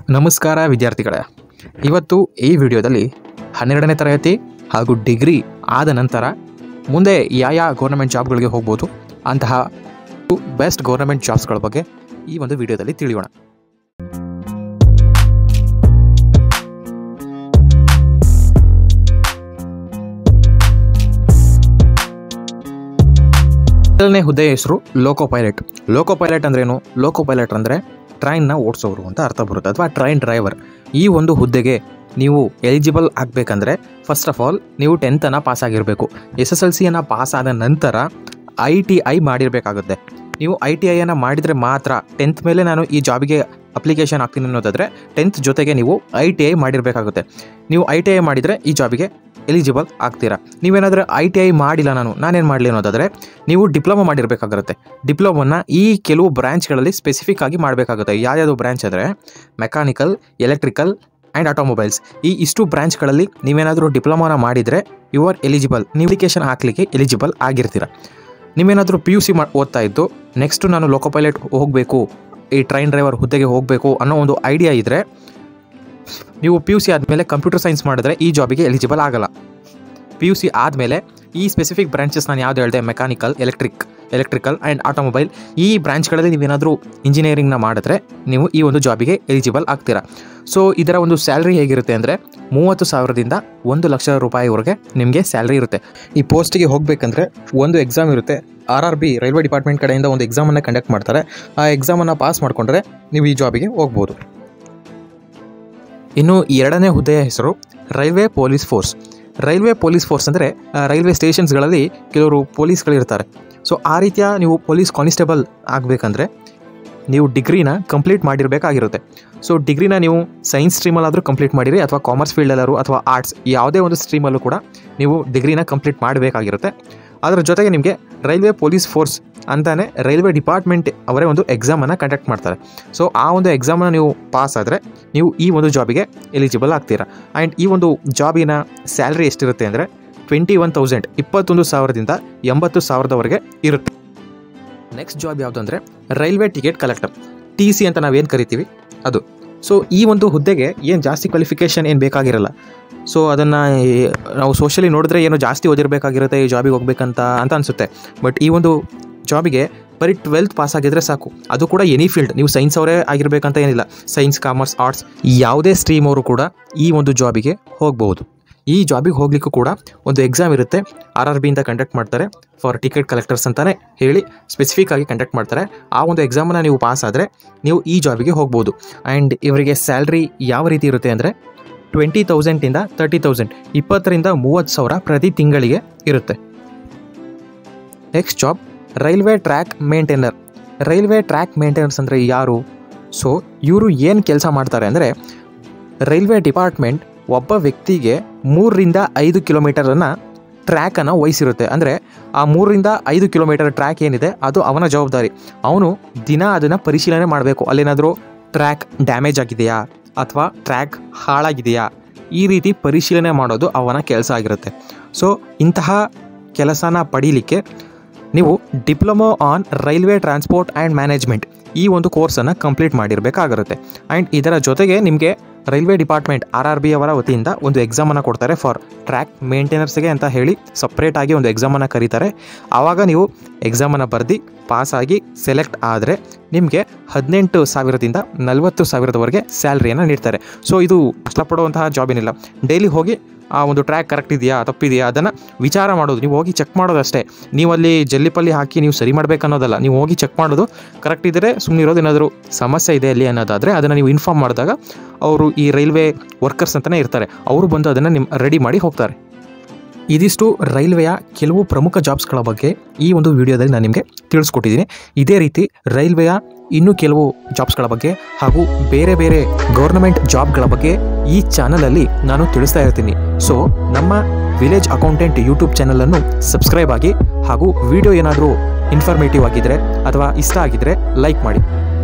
ನಮಸ್ಕಾರ ವಿದ್ಯಾರ್ಥಿಗಳೇ ಇವತ್ತು ಈ ವಿಡಿಯೋದಲ್ಲಿ ಹನ್ನೆರಡನೇ ತರಗತಿ ಹಾಗೂ ಡಿಗ್ರಿ ಆದ ನಂತರ ಮುಂದೆ ಯಾವ ಯಾವ ಗೌರ್ಮೆಂಟ್ ಜಾಬ್ಗಳಿಗೆ ಹೋಗ್ಬೋದು ಅಂತಹ ಬೆಸ್ಟ್ ಗೌರ್ಮೆಂಟ್ ಜಾಬ್ಸ್ಗಳ ಬಗ್ಗೆ ಈ ಒಂದು ವಿಡಿಯೋದಲ್ಲಿ ತಿಳಿಯೋಣ ಮೊದಲನೇ ಹುದ್ದೆಯ ಹೆಸರು ಲೋಕೋ ಪೈಲಟ್ ಲೋಕೋ ಪೈಲಟ್ ಅಂದ್ರೇನು ಲೋಕೋ ಪೈಲಟ್ ಅಂದರೆ ಟ್ರೈನ್ನ ಓಡಿಸೋರು ಅಂತ ಅರ್ಥ ಬರುತ್ತೆ ಅಥವಾ ಟ್ರೈನ್ ಡ್ರೈವರ್ ಈ ಒಂದು ಹುದ್ದೆಗೆ ನೀವು ಎಲಿಜಿಬಲ್ ಆಗಬೇಕಂದ್ರೆ ಫಸ್ಟ್ ಆಫ್ ಆಲ್ ನೀವು ಟೆಂತನ್ನು ಪಾಸ್ ಆಗಿರಬೇಕು ಎಸ್ ಎಸ್ ಎಲ್ ಸಿಯನ್ನು ಪಾಸ್ ಆದ ನಂತರ ಐ ಟಿ ಐ ಮಾಡಿರಬೇಕಾಗುತ್ತೆ ನೀವು ಐ ಟಿ ಐಯನ್ನು ಮಾಡಿದರೆ ಮಾತ್ರ ಟೆಂತ್ ಮೇಲೆ ನಾನು ಈ ಜಾಬಿಗೆ ಅಪ್ಲಿಕೇಶನ್ ಹಾಕ್ತೀನಿ ಅನ್ನೋದಾದರೆ ಟೆಂತ್ ಜೊತೆಗೆ ನೀವು ಐ ಟಿ ಐ ಮಾಡಿರಬೇಕಾಗುತ್ತೆ ನೀವು ಐ ಟಿ ಐ ಮಾಡಿದರೆ ಈ ಜಾಬಿಗೆ ಎಲಿಜಿಬಲ್ ಆಗ್ತೀರಾ ನೀವೇನಾದರೂ ಐ ಟಿ ಐ ಮಾಡಿಲ್ಲ ನಾನು ನಾನೇನು ಮಾಡಲಿ ಅನ್ನೋದಾದರೆ ನೀವು ಡಿಪ್ಲೊಮಾ ಮಾಡಿರಬೇಕಾಗಿರುತ್ತೆ ಡಿಪ್ಲೊಮನ್ನ ಈ ಕೆಲವು ಬ್ರ್ಯಾಂಚ್ಗಳಲ್ಲಿ ಸ್ಪೆಸಿಫಿಕ್ ಆಗಿ ಮಾಡಬೇಕಾಗುತ್ತೆ ಯಾವ್ಯಾವುದು ಬ್ರ್ಯಾಂಚ್ ಅಂದರೆ ಮೆಕ್ಯಾನಿಕಲ್ ಎಲೆಕ್ಟ್ರಿಕಲ್ ಆ್ಯಂಡ್ ಆಟೋಮೊಬೈಲ್ಸ್ ಈ ಇಷ್ಟು ಬ್ರ್ಯಾಂಚ್ಗಳಲ್ಲಿ ನೀವೇನಾದರೂ ಡಿಪ್ಲೊಮಾನ ಮಾಡಿದರೆ ಯು ಆರ್ ಎಲಿಜಿಬಲ್ ನೀವು ಅಪ್ಲಿಕೇಶನ್ ಹಾಕಲಿಕ್ಕೆ ಎಲಿಜಿಬಲ್ ಆಗಿರ್ತೀರ ನೀವೇನಾದರೂ ಪಿ ಯು ಸಿ ಮಾ ಓದ್ತಾ ಇದ್ದು ನೆಕ್ಸ್ಟು ನಾನು ಲೋಕೋ ಪೈಲಟ್ ಹೋಗಬೇಕು ಈ ಟ್ರೈನ್ ಡ್ರೈವರ್ ಹುದ್ದೆಗೆ ಹೋಗಬೇಕು ಅನ್ನೋ ಒಂದು ಐಡಿಯಾ ಇದ್ದರೆ ನೀವು ಪಿ ಯು ಸಿ ಆದಮೇಲೆ ಕಂಪ್ಯೂಟರ್ ಸೈನ್ಸ್ ಮಾಡಿದ್ರೆ ಈ ಜಾಬಿಗೆ ಎಲಿಜಿಬಲ್ ಆಗಲ್ಲ ಪಿ ಯು ಸಿ ಆದಮೇಲೆ ಈ ಸ್ಪೆಸಿಫಿಕ್ ಬ್ರಾಂಚಸ್ ನಾನು ಯಾವ್ದು ಹೇಳಿದೆ mechanical electric electrical and automobile ಈ ಬ್ರಾಂಚ್ಗಳಲ್ಲಿ ನೀವೇನಾದರೂ ಇಂಜಿನಿಯರಿಂಗ್ನ ಮಾಡಿದ್ರೆ ನೀವು ಈ ಒಂದು ಜಾಬಿಗೆ ಎಲಿಜಿಬಲ್ ಆಗ್ತೀರಾ ಸೊ ಇದರ ಒಂದು ಸ್ಯಾಲ್ರಿ ಹೇಗಿರುತ್ತೆ ಅಂದರೆ ಮೂವತ್ತು ಸಾವಿರದಿಂದ ಒಂದು ಲಕ್ಷ ರೂಪಾಯಿವರೆಗೆ ನಿಮಗೆ ಸ್ಯಾಲ್ರಿ ಇರುತ್ತೆ ಈ ಪೋಸ್ಟಿಗೆ ಹೋಗಬೇಕಂದ್ರೆ ಒಂದು ಎಕ್ಸಾಮ್ ಇರುತ್ತೆ R R B railway department ಕಡೆಯಿಂದ ಒಂದು ಎಕ್ಸಾಮನ್ನು ಕಂಡಕ್ಟ್ ಮಾಡ್ತಾರೆ ಆ ಎಕ್ಸಾಮನ್ನು ಪಾಸ್ ಮಾಡಿಕೊಂಡ್ರೆ ನೀವು ಈ ಜಾಬಿಗೆ ಹೋಗ್ಬೋದು ಇನ್ನು ಎರಡನೇ ಹುದ್ದೆಯ ಹೆಸರು railway police force railway police force ಅಂದರೆ ರೈಲ್ವೆ ಸ್ಟೇಷನ್ಸ್ಗಳಲ್ಲಿ ಕೆಲವರು ಪೊಲೀಸ್ಗಳಿರ್ತಾರೆ ಸೊ ಆ ರೀತಿಯ ನೀವು ಪೊಲೀಸ್ ಕಾನ್ಸ್ಟೇಬಲ್ ಆಗಬೇಕಂದ್ರೆ ನೀವು ಡಿಗ್ರಿನ ಕಂಪ್ಲೀಟ್ ಮಾಡಿರಬೇಕಾಗಿರುತ್ತೆ ಸೊ ಡಿಗ್ರಿನ ನೀವು ಸೈನ್ಸ್ ಸ್ಟ್ರೀಮಲ್ಲಾದರೂ ಕಂಪ್ಲೀಟ್ ಮಾಡಿರಿ ಅಥವಾ ಕಾಮರ್ಸ್ ಫೀಲ್ಡಲ್ಲಾದ್ರು ಅಥವಾ ಆರ್ಟ್ಸ್ ಯಾವುದೇ ಒಂದು ಸ್ಟ್ರೀಮಲ್ಲೂ ಕೂಡ ನೀವು ಡಿಗ್ರಿನ ಕಂಪ್ಲೀಟ್ ಮಾಡಬೇಕಾಗಿರುತ್ತೆ ಅದರ ಜೊತೆಗೆ ನಿಮಗೆ ರೈಲ್ವೆ ಪೊಲೀಸ್ ಫೋರ್ಸ್ ಅಂತಾನೆ ರೈಲ್ವೆ ಡಿಪಾರ್ಟ್ಮೆಂಟ್ ಅವರೇ ಒಂದು ಎಕ್ಸಾಮನ್ನು ಕಂಡಕ್ಟ್ ಮಾಡ್ತಾರೆ ಸೊ ಆ ಒಂದು ಎಕ್ಸಾಮನ್ನು ನೀವು ಪಾಸ್ ಆದರೆ ನೀವು ಈ ಒಂದು ಜಾಬಿಗೆ ಎಲಿಜಿಬಲ್ ಆಗ್ತೀರಾ ಆ್ಯಂಡ್ ಈ ಒಂದು ಜಾಬಿನ ಸ್ಯಾಲ್ರಿ ಎಷ್ಟಿರುತ್ತೆ ಅಂದರೆ ಟ್ವೆಂಟಿ ಒನ್ ತೌಸಂಡ್ ಇಪ್ಪತ್ತೊಂದು ಸಾವಿರದಿಂದ ಎಂಬತ್ತು ಸಾವಿರದವರೆಗೆ ಇರುತ್ತೆ ನೆಕ್ಸ್ಟ್ ಜಾಬ್ ಯಾವುದು ಅಂದರೆ railway ticket collector T C ಅಂತ ನಾವೇನು ಕರಿತೀವಿ ಅದು ಸೊ ಈ ಒಂದು ಹುದ್ದೆಗೆ ಏನು ಜಾಸ್ತಿ ಕ್ವಾಲಿಫಿಕೇಷನ್ ಏನು ಬೇಕಾಗಿರಲ್ಲ ಸೊ ಅದನ್ನು ನಾವು ಸೋಷಲಿ ನೋಡಿದ್ರೆ ಏನೋ ಜಾಸ್ತಿ ಓದಿರಬೇಕಾಗಿರುತ್ತೆ ಈ ಜಾಬಿಗೆ ಹೋಗ್ಬೇಕಂತ ಅಂತ ಅನಿಸುತ್ತೆ ಬಟ್ ಈ ಒಂದು ಜಾಬಿಗೆ ಬರೀ ಟ್ವೆಲ್ತ್ ಪಾಸ್ ಆಗಿದ್ರೆ ಸಾಕು ಅದು ಕೂಡ ಎನಿ ಫೀಲ್ಡ್ ನೀವು ಸೈನ್ಸ್ ಅವರೇ ಆಗಿರಬೇಕಂತ ಏನಿಲ್ಲ ಸೈನ್ಸ್ ಕಾಮರ್ಸ್ ಆರ್ಟ್ಸ್ ಯಾವುದೇ ಸ್ಟ್ರೀಮ್ ಅವರು ಕೂಡ ಈ ಒಂದು ಜಾಬಿಗೆ ಹೋಗ್ಬೋದು ಈ ಜಾಬಿಗೆ ಹೋಗ್ಲಿಕ್ಕೂ ಕೂಡ ಒಂದು ಎಕ್ಸಾಮ್ ಇರುತ್ತೆ ಆರ್ ಆರ್ ಬಿಯಿಂದ ಕಂಡಕ್ಟ್ ಮಾಡ್ತಾರೆ ಫಾರ್ ಟಿಕೆಟ್ ಕಲೆಕ್ಟರ್ಸ್ ಅಂತಲೇ ಹೇಳಿ ಸ್ಪೆಸಿಫಿಕ್ ಆಗಿ ಕಂಡಕ್ಟ್ ಮಾಡ್ತಾರೆ ಆ ಒಂದು ಎಕ್ಸಾಮನ್ನು ನೀವು ಪಾಸ್ ಆದರೆ ನೀವು ಈ ಜಾಬಿಗೆ ಹೋಗ್ಬೋದು ಆ್ಯಂಡ್ ಇವರಿಗೆ ಸ್ಯಾಲ್ರಿ ಯಾವ ರೀತಿ ಇರುತ್ತೆ ಅಂದರೆ ಟ್ವೆಂಟಿ ತೌಸಂಡಿಂದ ತರ್ಟಿ ತೌಸಂಡ್ ಇಪ್ಪತ್ತರಿಂದ ಮೂವತ್ತು ಸಾವಿರ ಪ್ರತಿ ತಿಂಗಳಿಗೆ ಇರುತ್ತೆ next job railway track maintainer railway track maintenance ಅಂದರೆ ಯಾರು ಸೊ ಇವರು ಏನು ಕೆಲಸ ಮಾಡ್ತಾರೆ ಅಂದರೆ ರೈಲ್ವೆ ಡಿಪಾರ್ಟ್ಮೆಂಟ್ ಒಬ್ಬ ವ್ಯಕ್ತಿಗೆ ಮೂರರಿಂದ ಐದು ಕಿಲೋಮೀಟರನ್ನು ಟ್ರ್ಯಾಕನ್ನು ವಹಿಸಿರುತ್ತೆ ಅಂದರೆ ಆ ಮೂರರಿಂದ ಐದು ಕಿಲೋಮೀಟರ್ ಟ್ರ್ಯಾಕ್ ಏನಿದೆ ಅದು ಅವನ ಜವಾಬ್ದಾರಿ ಅವನು ದಿನ ಅದನ್ನು ಪರಿಶೀಲನೆ ಮಾಡಬೇಕು ಅಲ್ಲೇನಾದರೂ ಟ್ರ್ಯಾಕ್ ಡ್ಯಾಮೇಜ್ ಆಗಿದೆಯಾ ಅಥವಾ ಟ್ರ್ಯಾಕ್ ಹಾಳಾಗಿದೆಯಾ ಈ ರೀತಿ ಪರಿಶೀಲನೆ ಮಾಡೋದು ಅವನ ಕೆಲಸ ಆಗಿರುತ್ತೆ ಸೊ ಇಂತಹ ಕೆಲಸನ ಪಡೀಲಿಕ್ಕೆ ನೀವು diploma on railway transport and management ಈ ಒಂದು ಕೋರ್ಸನ್ನು ಕಂಪ್ಲೀಟ್ ಮಾಡಿರಬೇಕಾಗಿರುತ್ತೆ ಆ್ಯಂಡ್ ಇದರ ಜೊತೆಗೆ ನಿಮಗೆ railway department R R B ಅವರ ವತಿಯಿಂದ ಒಂದು ಎಕ್ಸಾಮನ್ನು ಕೊಡ್ತಾರೆ ಫಾರ್ ಟ್ರ್ಯಾಕ್ ಮೇಂಟೆನೆನ್ಸ್ಗೆ ಅಂತ ಹೇಳಿ ಸಪ್ರೇಟಾಗಿ ಒಂದು ಎಕ್ಸಾಮನ್ನು ಕರೀತಾರೆ ಆವಾಗ ನೀವು ಎಕ್ಸಾಮನ್ನು ಬರೆದು ಪಾಸಾಗಿ ಸೆಲೆಕ್ಟ್ ಆದರೆ ನಿಮಗೆ ಹದಿನೆಂಟು ಸಾವಿರದಿಂದ ನಲವತ್ತು ಸಾವಿರದವರೆಗೆ ಸ್ಯಾಲ್ರಿಯನ್ನು ನೀಡ್ತಾರೆ ಸೊ ಇದು ಕಷ್ಟಪಡುವಂತಹ ಜಾಬ್ ಏನಿಲ್ಲ ಡೈಲಿ ಹೋಗಿ ಆ ಒಂದು ಟ್ರ್ಯಾಕ್ ಕರೆಕ್ಟ್ ಇದೆಯಾ ತಪ್ಪಿದೆಯಾ ಅದನ್ನು ವಿಚಾರ ಮಾಡೋದು ನೀವು ಹೋಗಿ ಚೆಕ್ ಮಾಡೋದಷ್ಟೇ ನೀವು ಅಲ್ಲಿ ಜಲ್ಲಿಪಲ್ಲಿ ಹಾಕಿ ನೀವು ಸರಿ ಮಾಡಬೇಕನ್ನೋದಲ್ಲ ನೀವು ಹೋಗಿ ಚೆಕ್ ಮಾಡೋದು ಕರೆಕ್ಟ್ ಇದ್ದರೆ ಸುಮ್ಮನೆ ಇರೋದು ಏನಾದರೂ ಸಮಸ್ಯೆ ಇದೆ ಅಲ್ಲಿ ಅನ್ನೋದಾದರೆ ಅದನ್ನು ನೀವು ಇನ್ಫಾರ್ಮ್ ಮಾಡಿದಾಗ ಅವರು ಈ ರೈಲ್ವೆ ವರ್ಕರ್ಸ್ ಅಂತಲೇ ಇರ್ತಾರೆ ಅವರು ಬಂದು ಅದನ್ನು ನಿಮ್ಮ ರೆಡಿ ಮಾಡಿ ಹೋಗ್ತಾರೆ ಇದಿಷ್ಟು ರೈಲ್ವೆಯ ಕೆಲವು ಪ್ರಮುಖ ಜಾಬ್ಸ್ಗಳ ಬಗ್ಗೆ ಈ ಒಂದು ವಿಡಿಯೋದಲ್ಲಿ ನಾನು ನಿಮಗೆ ತಿಳಿಸ್ಕೊಟ್ಟಿದ್ದೀನಿ ಇದೇ ರೀತಿ ರೈಲ್ವೆಯ ಇನ್ನೂ ಕೆಲವು ಜಾಬ್ಸ್ಗಳ ಬಗ್ಗೆ ಹಾಗೂ ಬೇರೆ ಬೇರೆ ಗೌರ್ನಮೆಂಟ್ ಜಾಬ್ಗಳ ಬಗ್ಗೆ ಈ ಚಾನಲಲ್ಲಿ ನಾನು ತಿಳಿಸ್ತಾ ಇರ್ತೀನಿ ಸೊ ನಮ್ಮ ವಿಲೇಜ್ ಅಕೌಂಟೆಂಟ್ ಯೂಟ್ಯೂಬ್ ಚಾನಲನ್ನು ಸಬ್ಸ್ಕ್ರೈಬ್ ಆಗಿ ಹಾಗೂ ವಿಡಿಯೋ ಏನಾದರೂ ಇನ್ಫಾರ್ಮೇಟಿವ್ ಆಗಿದ್ದರೆ ಅಥವಾ ಇಷ್ಟ ಆಗಿದ್ದರೆ ಲೈಕ್ ಮಾಡಿ